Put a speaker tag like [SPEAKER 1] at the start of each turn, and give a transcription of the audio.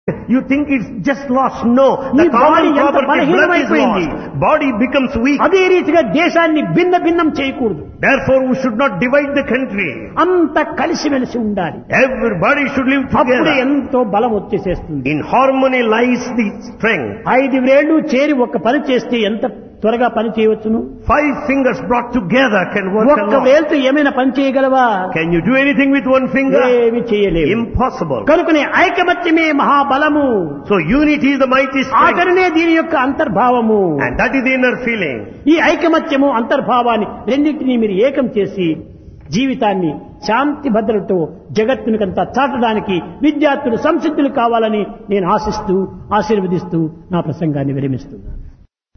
[SPEAKER 1] You think it's just lost. No.
[SPEAKER 2] నీ
[SPEAKER 1] The common
[SPEAKER 2] body ఎంత
[SPEAKER 1] property, blood is
[SPEAKER 2] బలహీనమైపోయింది.
[SPEAKER 1] lost. Body becomes weak.
[SPEAKER 2] అదే రీతిగా దేశాన్ని భిన్న భిన్నం చేయకూడదు
[SPEAKER 1] Therefore, we should not divide the country.
[SPEAKER 2] అంత కలిసిమెలిసి ఉండాలి
[SPEAKER 1] Everybody should live
[SPEAKER 2] అప్పుడు
[SPEAKER 1] together.
[SPEAKER 2] ఎంతో బలం వచ్చేసేస్తుంది
[SPEAKER 1] In harmony lies the strength.
[SPEAKER 2] ఐదు వేళ్లు చేరి ఒక పని చేస్తే ఎంత త్వరగా పని చేయవచ్చును
[SPEAKER 1] Five fingers brought together can work
[SPEAKER 2] ఒక్క
[SPEAKER 1] alone.
[SPEAKER 2] వేలుతో ఏమైనా పని చేయగలవా
[SPEAKER 1] Can you do anything with one finger?
[SPEAKER 2] ఏమి చేయలేవు
[SPEAKER 1] Impossible.
[SPEAKER 2] కనుకనే ఐకమత్యమే మహాబలము
[SPEAKER 1] So unity is the mighty strength.
[SPEAKER 2] ఆఖరినే దీని యొక్క అంతర్భావము
[SPEAKER 1] And that is the inner feeling.
[SPEAKER 2] ఈ ఐకమత్యము అంతర్భావాన్ని రెండింటినీ మీరు ఏకం చేసి జీవితాన్ని శాంతి భద్రతతో జగత్తునికంతా చాటడానికి విద్యార్థులు సంసిద్ధులు కావాలని నేను ఆశిస్తూ ఆశీర్వదిస్తూ నా ప్రసంగాన్ని విరమిస్తున్నాను